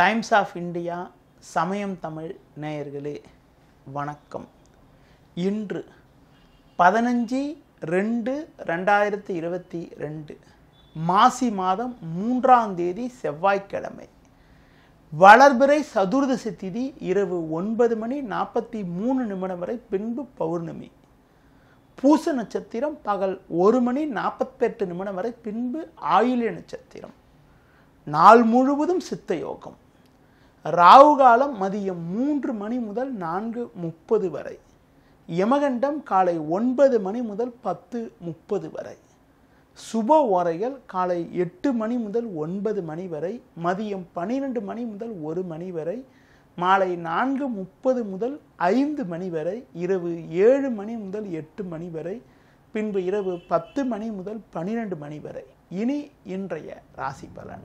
times of India சமயம் தமிழ் நேயர்களே வணக்கம் இன்று பதினஞ்சு ரெண்டு ரெண்டாயிரத்தி இருபத்தி ரெண்டு மாசி மாதம் மூன்றாம் தேதி செவ்வாய்க்கிழமை வளர்பிறை சதுர்தசி திதி இரவு ஒன்பது மணி நாற்பத்தி மூணு நிமிடம் வரை பின்பு பௌர்ணமி பூச நட்சத்திரம் பகல் ஒரு மணி நாற்பத்தெட்டு நிமிடம் வரை பின்பு ஆயில்ய நட்சத்திரம் நாள் முழுவதும் சித்த யோகம் ராகு காலம் மதியம் மூன்று மணி முதல் நான்கு முப்பது வரை யமகண்டம் காலை ஒன்பது மணி முதல் பத்து முப்பது வரை சுப ஓரைகள் காலை எட்டு மணி முதல் ஒன்பது மணி வரை மதியம் பன்னிரெண்டு மணி முதல் ஒரு மணி வரை மாலை நான்கு முப்பது முதல் ஐந்து மணி வரை இரவு ஏழு மணி முதல் எட்டு மணி வரை பின்பு இரவு பத்து மணி முதல் பன்னிரெண்டு மணி வரை இனி இன்றைய ராசி பலன்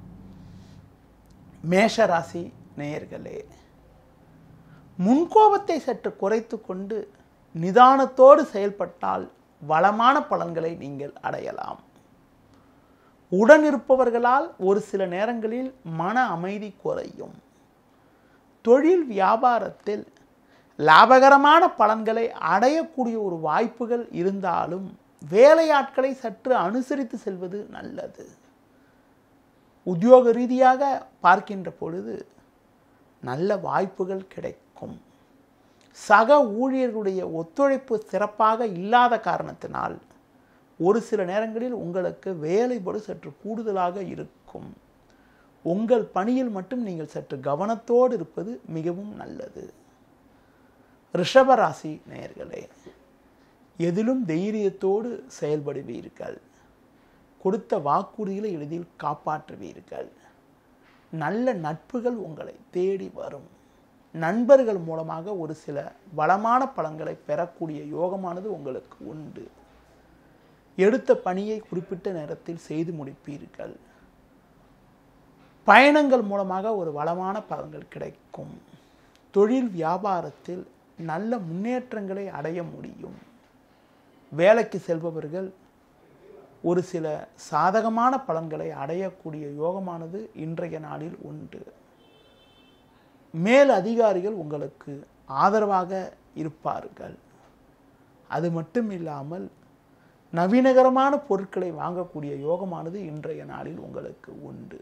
மேஷ ராசி நேயர்களே முன்கோபத்தை சற்று குறைத்து கொண்டு நிதானத்தோடு செயல்பட்டால் வளமான பலன்களை நீங்கள் அடையலாம் உடன் இருப்பவர்களால் ஒரு சில நேரங்களில் மன அமைதி குறையும் தொழில் வியாபாரத்தில் லாபகரமான பலன்களை அடையக்கூடிய ஒரு வாய்ப்புகள் இருந்தாலும் வேலையாட்களை சற்று அனுசரித்து செல்வது நல்லது உத்தியோக ரீதியாக பார்க்கின்ற பொழுது நல்ல வாய்ப்புகள் கிடைக்கும் சக ஊழியர்களுடைய ஒத்துழைப்பு சிறப்பாக இல்லாத காரணத்தினால் ஒரு சில நேரங்களில் உங்களுக்கு வேலைப்படு சற்று கூடுதலாக இருக்கும் உங்கள் பணியில் மட்டும் நீங்கள் சற்று கவனத்தோடு இருப்பது மிகவும் நல்லது ரிஷபராசி நேயர்களே எதிலும் தைரியத்தோடு செயல்படுவீர்கள் கொடுத்த வாக்குறுதிகளை எளிதில் காப்பாற்றுவீர்கள் நல்ல நட்புகள் உங்களை தேடி வரும் நண்பர்கள் மூலமாக ஒரு சில வளமான பலன்களை பெறக்கூடிய யோகமானது உங்களுக்கு உண்டு எடுத்த பணியை குறிப்பிட்ட நேரத்தில் செய்து முடிப்பீர்கள் பயணங்கள் மூலமாக ஒரு வளமான பலன்கள் கிடைக்கும் தொழில் வியாபாரத்தில் நல்ல முன்னேற்றங்களை அடைய முடியும் வேலைக்கு செல்பவர்கள் ஒரு சில சாதகமான பலன்களை அடையக்கூடிய யோகமானது இன்றைய நாளில் உண்டு மேல் அதிகாரிகள் உங்களுக்கு ஆதரவாக இருப்பார்கள் அது மட்டும் இல்லாமல் நவீனகரமான பொருட்களை வாங்கக்கூடிய யோகமானது இன்றைய நாளில் உங்களுக்கு உண்டு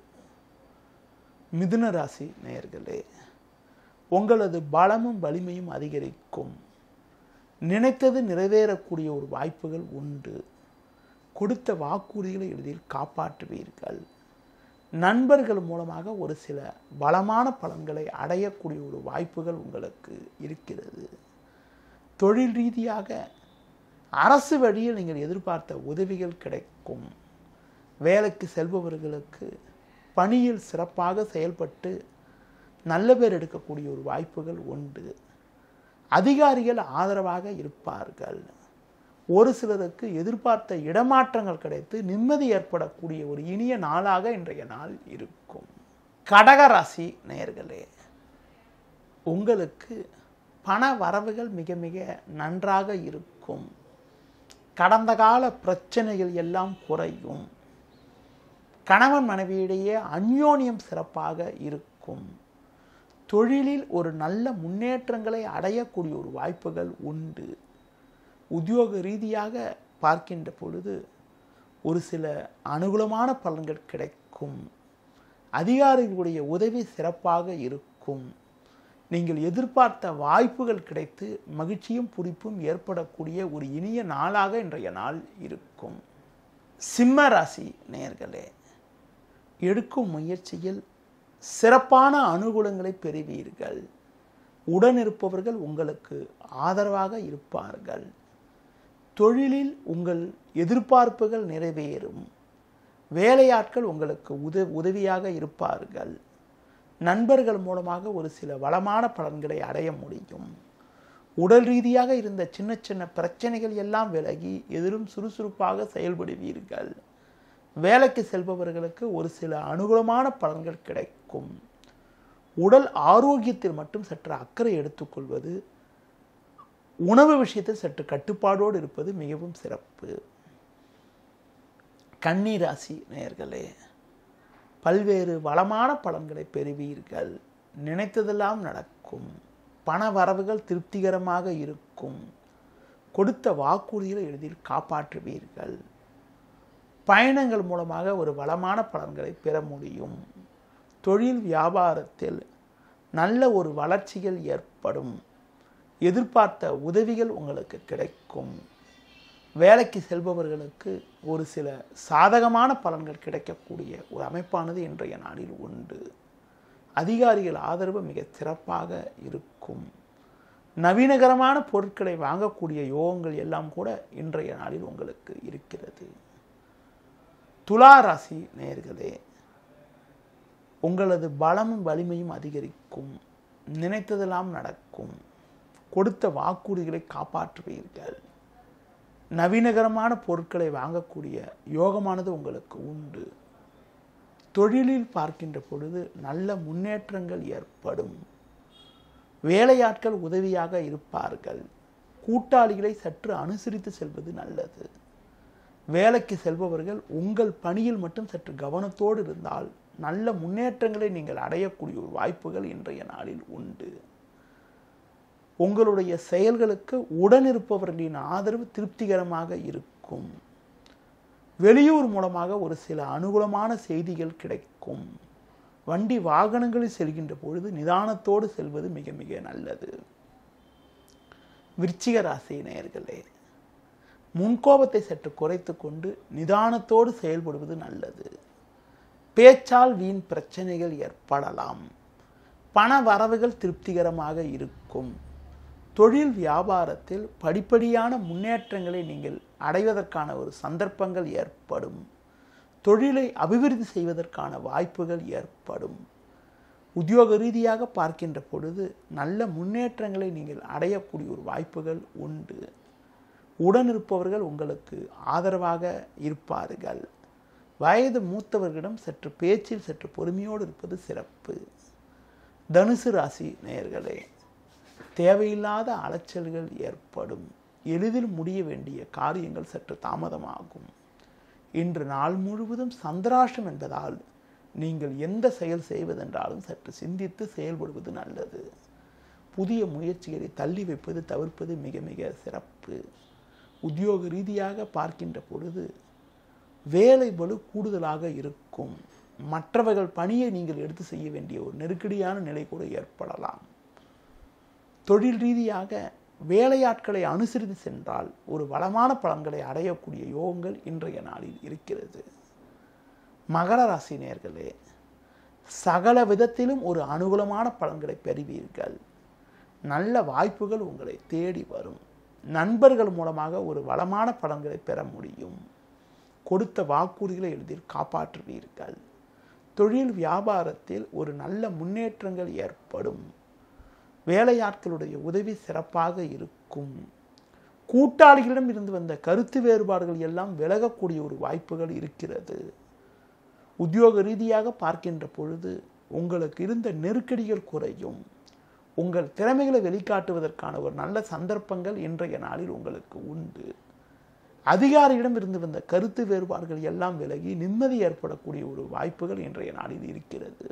மிதுன ராசி நேயர்களே உங்களது பலமும் வலிமையும் அதிகரிக்கும் நினைத்தது நிறைவேறக்கூடிய ஒரு வாய்ப்புகள் உண்டு கொடுத்த வாக்குறுதிகளை எளிதில் காப்பாற்றுவீர்கள் நண்பர்கள் மூலமாக ஒரு சில பலமான பலன்களை அடையக்கூடிய ஒரு வாய்ப்புகள் உங்களுக்கு இருக்கிறது தொழில் ரீதியாக அரசு வழியில் நீங்கள் எதிர்பார்த்த உதவிகள் கிடைக்கும் வேலைக்கு செல்பவர்களுக்கு பணியில் சிறப்பாக செயல்பட்டு நல்ல பேர் எடுக்கக்கூடிய ஒரு வாய்ப்புகள் உண்டு அதிகாரிகள் ஆதரவாக இருப்பார்கள் ஒரு சிலருக்கு எதிர்பார்த்த இடமாற்றங்கள் கிடைத்து நிம்மதி ஏற்படக்கூடிய ஒரு இனிய நாளாக இன்றைய நாள் இருக்கும் கடகராசி நேயர்களே உங்களுக்கு பண வரவுகள் மிக மிக நன்றாக இருக்கும் கடந்த கால பிரச்சனைகள் எல்லாம் குறையும் கணவன் மனைவியிடையே அந்யோன்யம் சிறப்பாக இருக்கும் தொழிலில் ஒரு நல்ல முன்னேற்றங்களை அடையக்கூடிய ஒரு வாய்ப்புகள் உண்டு உத்தியோக ரீதியாக பார்க்கின்ற பொழுது ஒரு சில அனுகூலமான பலன்கள் கிடைக்கும் அதிகாரிகளுடைய உதவி சிறப்பாக இருக்கும் நீங்கள் எதிர்பார்த்த வாய்ப்புகள் கிடைத்து மகிழ்ச்சியும் புரிப்பும் ஏற்படக்கூடிய ஒரு இனிய நாளாக இன்றைய நாள் இருக்கும் சிம்ம ராசி நேயர்களே எடுக்கும் முயற்சியில் சிறப்பான அனுகூலங்களை பெறுவீர்கள் உடனிருப்பவர்கள் உங்களுக்கு ஆதரவாக இருப்பார்கள் தொழிலில் உங்கள் எதிர்பார்ப்புகள் நிறைவேறும் வேலையாட்கள் உங்களுக்கு உத உதவியாக இருப்பார்கள் நண்பர்கள் மூலமாக ஒரு சில வளமான பலன்களை அடைய முடியும் உடல் ரீதியாக இருந்த சின்ன சின்ன பிரச்சனைகள் எல்லாம் விலகி எதிரும் சுறுசுறுப்பாக செயல்படுவீர்கள் வேலைக்கு செல்பவர்களுக்கு ஒரு சில அனுகூலமான பலன்கள் கிடைக்கும் உடல் ஆரோக்கியத்தில் மட்டும் சற்று அக்கறை எடுத்துக்கொள்வது உணவு விஷயத்தில் சற்று கட்டுப்பாடோடு இருப்பது மிகவும் சிறப்பு கன்னி ராசி நேயர்களே பல்வேறு வளமான பலன்களை பெறுவீர்கள் நினைத்ததெல்லாம் நடக்கும் பண வரவுகள் திருப்திகரமாக இருக்கும் கொடுத்த வாக்குறுதிகளை எளிதில் காப்பாற்றுவீர்கள் பயணங்கள் மூலமாக ஒரு வளமான பலன்களை பெற முடியும் தொழில் வியாபாரத்தில் நல்ல ஒரு வளர்ச்சிகள் ஏற்படும் எதிர்பார்த்த உதவிகள் உங்களுக்கு கிடைக்கும் வேலைக்கு செல்பவர்களுக்கு ஒரு சில சாதகமான பலன்கள் கிடைக்கக்கூடிய ஒரு அமைப்பானது இன்றைய நாளில் உண்டு அதிகாரிகள் ஆதரவு மிக சிறப்பாக இருக்கும் நவீனகரமான பொருட்களை வாங்கக்கூடிய யோகங்கள் எல்லாம் கூட இன்றைய நாளில் உங்களுக்கு இருக்கிறது துலா ராசி நேர்களே உங்களது பலமும் வலிமையும் அதிகரிக்கும் நினைத்ததெல்லாம் நடக்கும் கொடுத்த வாக்குறுதிகளை காப்பாற்றுவீர்கள் நவீனகரமான பொருட்களை வாங்கக்கூடிய யோகமானது உங்களுக்கு உண்டு தொழிலில் பார்க்கின்ற பொழுது நல்ல முன்னேற்றங்கள் ஏற்படும் வேலையாட்கள் உதவியாக இருப்பார்கள் கூட்டாளிகளை சற்று அனுசரித்து செல்வது நல்லது வேலைக்கு செல்பவர்கள் உங்கள் பணியில் மட்டும் சற்று கவனத்தோடு இருந்தால் நல்ல முன்னேற்றங்களை நீங்கள் அடையக்கூடிய ஒரு வாய்ப்புகள் இன்றைய நாளில் உண்டு உங்களுடைய செயல்களுக்கு உடனிருப்பவர்களின் ஆதரவு திருப்திகரமாக இருக்கும் வெளியூர் மூலமாக ஒரு சில அனுகூலமான செய்திகள் கிடைக்கும் வண்டி வாகனங்களில் செல்கின்ற பொழுது நிதானத்தோடு செல்வது மிக மிக நல்லது விருச்சிக ராசி நேயர்களே முன்கோபத்தை சற்று குறைத்து கொண்டு நிதானத்தோடு செயல்படுவது நல்லது பேச்சால் வீண் பிரச்சனைகள் ஏற்படலாம் பண வரவுகள் திருப்திகரமாக இருக்கும் தொழில் வியாபாரத்தில் படிப்படியான முன்னேற்றங்களை நீங்கள் அடைவதற்கான ஒரு சந்தர்ப்பங்கள் ஏற்படும் தொழிலை அபிவிருத்தி செய்வதற்கான வாய்ப்புகள் ஏற்படும் உத்தியோக ரீதியாக பார்க்கின்ற பொழுது நல்ல முன்னேற்றங்களை நீங்கள் அடையக்கூடிய ஒரு வாய்ப்புகள் உண்டு உடனிருப்பவர்கள் உங்களுக்கு ஆதரவாக இருப்பார்கள் வயது மூத்தவர்களிடம் சற்று பேச்சில் சற்று பொறுமையோடு இருப்பது சிறப்பு தனுசு ராசி நேயர்களே தேவையில்லாத அலைச்சல்கள் ஏற்படும் எளிதில் முடிய வேண்டிய காரியங்கள் சற்று தாமதமாகும் இன்று நாள் முழுவதும் சந்திராஷ்டம் என்பதால் நீங்கள் எந்த செயல் செய்வதென்றாலும் சற்று சிந்தித்து செயல்படுவது நல்லது புதிய முயற்சிகளை தள்ளி வைப்பது தவிர்ப்பது மிக மிக சிறப்பு உத்தியோக ரீதியாக பார்க்கின்ற பொழுது வேலை பளு கூடுதலாக இருக்கும் மற்றவர்கள் பணியை நீங்கள் எடுத்து செய்ய வேண்டிய ஒரு நெருக்கடியான நிலை கூட ஏற்படலாம் தொழில் ரீதியாக வேலையாட்களை அனுசரித்து சென்றால் ஒரு வளமான பலன்களை அடையக்கூடிய யோகங்கள் இன்றைய நாளில் இருக்கிறது மகர ராசி நேர்களே சகல விதத்திலும் ஒரு அனுகூலமான பலன்களை பெறுவீர்கள் நல்ல வாய்ப்புகள் உங்களை தேடி வரும் நண்பர்கள் மூலமாக ஒரு வளமான பலன்களை பெற முடியும் கொடுத்த வாக்குறுதிகளை எளிதில் காப்பாற்றுவீர்கள் தொழில் வியாபாரத்தில் ஒரு நல்ல முன்னேற்றங்கள் ஏற்படும் வேலையாட்களுடைய உதவி சிறப்பாக இருக்கும் கூட்டாளிகளிடம் இருந்து வந்த கருத்து வேறுபாடுகள் எல்லாம் விலகக்கூடிய ஒரு வாய்ப்புகள் இருக்கிறது உத்தியோக ரீதியாக பார்க்கின்ற பொழுது உங்களுக்கு இருந்த நெருக்கடிகள் குறையும் உங்கள் திறமைகளை வெளிக்காட்டுவதற்கான ஒரு நல்ல சந்தர்ப்பங்கள் இன்றைய நாளில் உங்களுக்கு உண்டு அதிகாரியிடம் இருந்து வந்த கருத்து வேறுபாடுகள் எல்லாம் விலகி நிம்மதி ஏற்படக்கூடிய ஒரு வாய்ப்புகள் இன்றைய நாளில் இருக்கிறது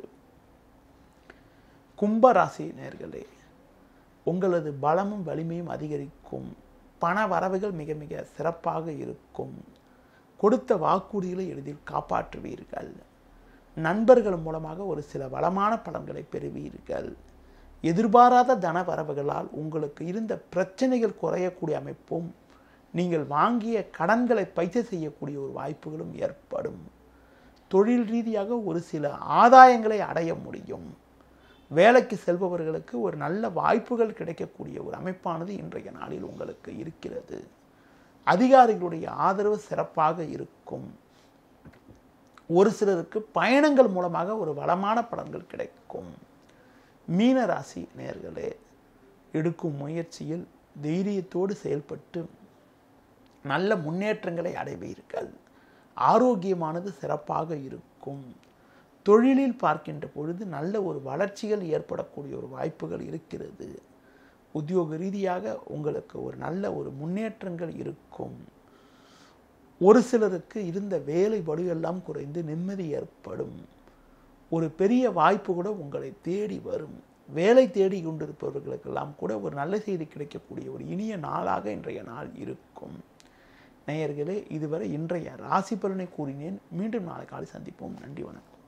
கும்பராசி நேர்களே உங்களது பலமும் வலிமையும் அதிகரிக்கும் பண வரவுகள் மிக மிக சிறப்பாக இருக்கும் கொடுத்த வாக்குறுதிகளை எளிதில் காப்பாற்றுவீர்கள் நண்பர்கள் மூலமாக ஒரு சில வளமான பலன்களை பெறுவீர்கள் எதிர்பாராத தன வரவுகளால் உங்களுக்கு இருந்த பிரச்சனைகள் குறையக்கூடிய அமைப்பும் நீங்கள் வாங்கிய கடன்களை பைசை செய்யக்கூடிய ஒரு வாய்ப்புகளும் ஏற்படும் தொழில் ரீதியாக ஒரு சில ஆதாயங்களை அடைய முடியும் வேலைக்கு செல்பவர்களுக்கு ஒரு நல்ல வாய்ப்புகள் கிடைக்கக்கூடிய ஒரு அமைப்பானது இன்றைய நாளில் உங்களுக்கு இருக்கிறது அதிகாரிகளுடைய ஆதரவு சிறப்பாக இருக்கும் ஒரு சிலருக்கு பயணங்கள் மூலமாக ஒரு வளமான பலன்கள் கிடைக்கும் மீன ராசி நேர்களே எடுக்கும் முயற்சியில் தைரியத்தோடு செயல்பட்டு நல்ல முன்னேற்றங்களை அடைவீர்கள் ஆரோக்கியமானது சிறப்பாக இருக்கும் தொழிலில் பார்க்கின்ற பொழுது நல்ல ஒரு வளர்ச்சிகள் ஏற்படக்கூடிய ஒரு வாய்ப்புகள் இருக்கிறது உத்தியோக ரீதியாக உங்களுக்கு ஒரு நல்ல ஒரு முன்னேற்றங்கள் இருக்கும் ஒரு சிலருக்கு இருந்த வேலை படு எல்லாம் குறைந்து நிம்மதி ஏற்படும் ஒரு பெரிய வாய்ப்பு கூட உங்களை தேடி வரும் வேலை தேடி கொண்டிருப்பவர்களுக்கெல்லாம் கூட ஒரு நல்ல செய்தி கிடைக்கக்கூடிய ஒரு இனிய நாளாக இன்றைய நாள் இருக்கும் நேயர்களே இதுவரை இன்றைய ராசி பலனை கூறினேன் மீண்டும் நாளை காலை சந்திப்போம் நன்றி வணக்கம்